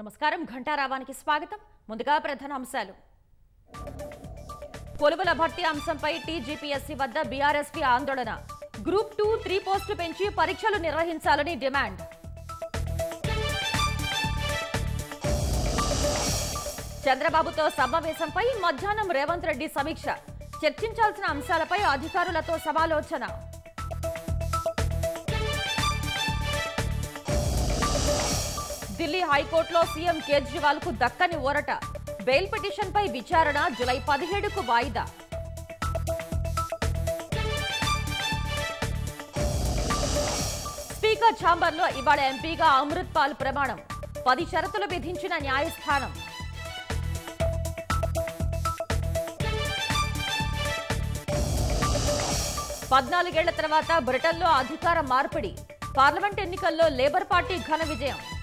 నమస్కారం ఘంటారావానికి స్వాగతం ముందుగా ప్రధాన అంశాలు కొలువుల భర్తీ అంశంపై టీజీపీఎస్సీ వద్ద బీఆర్ఎస్పీ ఆందోళన గ్రూప్ టూ త్రీ పోస్టులు పెంచి పరీక్షలు నిర్వహించాలని డిమాండ్ చంద్రబాబుతో సమావేశంపై మధ్యాహ్నం రేవంత్ రెడ్డి సమీక్ష చర్చించాల్సిన అంశాలపై అధికారులతో సమాలోచన ఢిల్లీ హైకోర్టులో సీఎం కేజ్రీవాల్ కు దక్కని ఊరట బెయిల్ పిటిషన్పై విచారణ జులై పదిహేడుకు వాయిదా స్పీకర్ ఛాంబర్లో ఇవాళ ఎంపీగా అమృత్ పాల్ ప్రమాణం పది షరతులు విధించిన న్యాయస్థానం పద్నాలుగేళ్ల తర్వాత బ్రిటన్లో అధికార మార్పిడి పార్లమెంట్ ఎన్నికల్లో లేబర్ పార్టీ ఘన విజయం